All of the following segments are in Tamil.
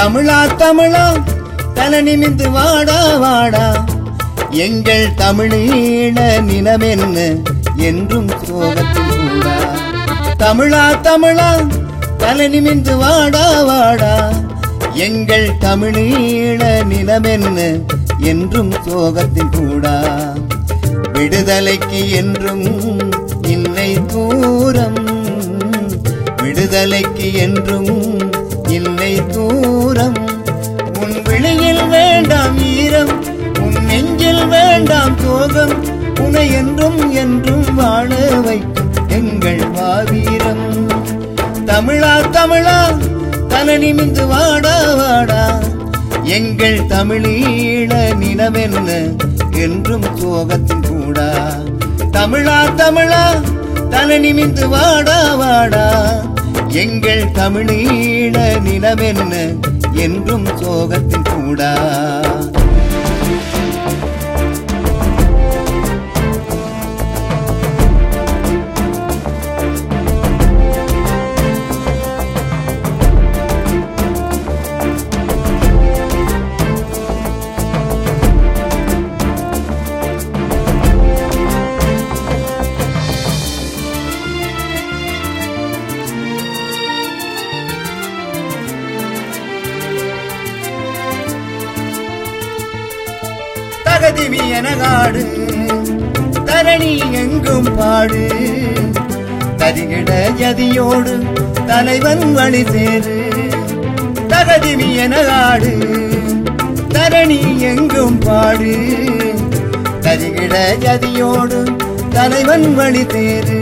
தமிழா தமிழா தல நிமிந்து வாடா வாடா எங்கள் தமிழீழ நிலமென்ன என்றும் சோகத்தில் கூடா தமிழா தமிழா தல நிமிந்து வாடா வாடா எங்கள் தமிழீழ நிலமென்ன என்றும் சோகத்தில் கூடா விடுதலைக்கு என்றும் இல்லை தூரம் விடுதலைக்கு என்றும் இல்லை தூரம் உன் விழியில் வேண்டாம் ஈரம் உன் நெஞ்சில் வேண்டாம் சோகம் உனை என்றும் என்றும் வாழ வைக்கும் எங்கள் மாவீரம் தமிழா தமிழா தல நிமிந்து வாடா வாடா எங்கள் தமிழீழ நிலமென்ன என்றும் சோகத்தின் கூடா தமிழா தமிழா தல நிமிந்து வாடா வாடா எங்கள் தமிழீழ நிலமென்ன என்றும் சோகத்தின் கூடா தகதிமி எனகாடு தரணி எங்கும் பாடு தரிகிட ஜதியோடு தலைவன் வழி சேரு தகதிமி எனகாடு தரணி எங்கும் பாடு தரிகிட ஜதியோடு தலைவன் வழி தேரு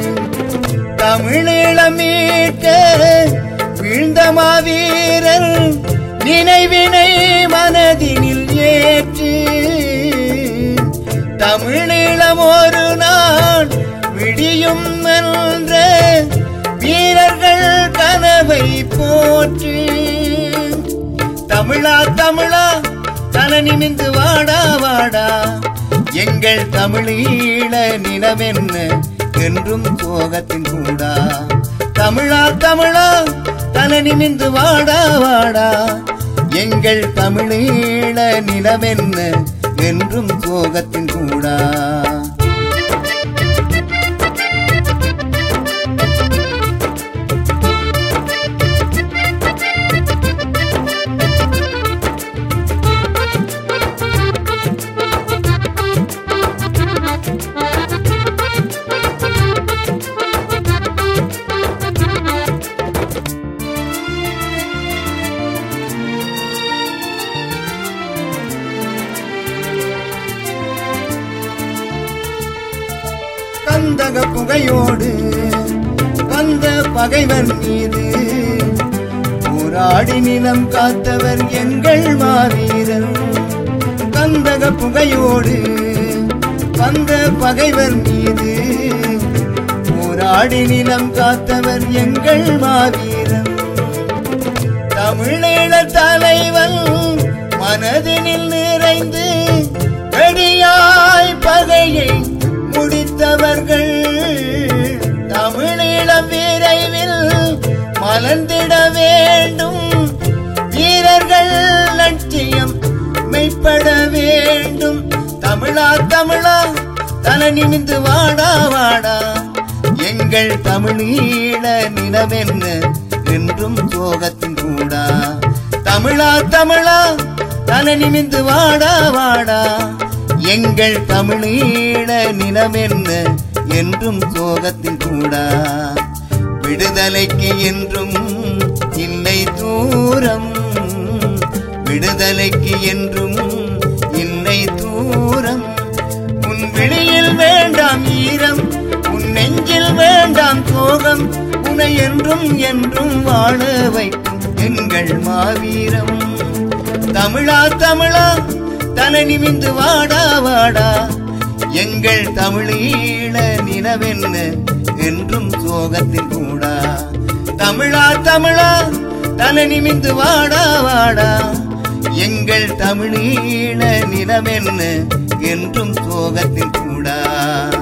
தமிழீழம் மீட்க வீழ்ந்த மாவீரர் நினைவினை மனதினில் ஏற்று தமிழீழம் ஒரு நாள் விடியும் என்ற வீரர்கள் கனவை போற்று தமிழா தமிழா தல நிமிந்து வாடா வாடா எங்கள் தமிழீழ நிலமென்ன என்றும் சோகத்தின் கூடா தமிழா தமிழா தல நிமிந்து வாடா வாடா எங்கள் தமிழீழ நிலமென்ன என்றும் சோகத்தின் கூடா கந்தக புகையோடு வந்த பகைவர் மீது போராடி நிலம் காத்தவர் எங்கள் மாவீரர் கந்தக புகையோடு வந்த பகைவர் மீது போராடி நிலம் காத்தவர் எங்கள் மாவீரர் தமிழீழ தலைவன் மனதினில் நிறைந்து வெடியாய் பகையை முடித்தவர்கள் தமிழீழம் விரைவில் மலர்ந்திட வேண்டும் வீரர்கள் லட்சியம் மெய்ப்பட வேண்டும் தமிழா தமிழா தல நிமிந்து வாடா வாடா எங்கள் தமிழீழ நிலமென்ன என்றும் சோகத்தின் கூடா தமிழா தமிழா தல நிமிந்து வாடா வாடா எங்கள் தமிழீழ நிலமென்ன என்றும் சோகத்தின் கூடா விடுதலைக்கு என்றும் இல்லை தூரம் விடுதலைக்கு என்றும் இல்லை தூரம் உன் விழியில் வேண்டாம் ஈரம் உன் நெஞ்சில் வேண்டாம் சோகம் உனை என்றும் என்றும் வாழ வைக்கும் எங்கள் மாவீரம் தமிழா தமிழா தலை நிமிந்து வாடா வாடா எங்கள் தமிழீழ நிலவென்ன என்றும் சோகத்தின் கூடா தமிழா தமிழா தலை நிமிந்து வாடா வாடா எங்கள் தமிழீழ நிலமென்ன என்றும் சோகத்தின் கூடா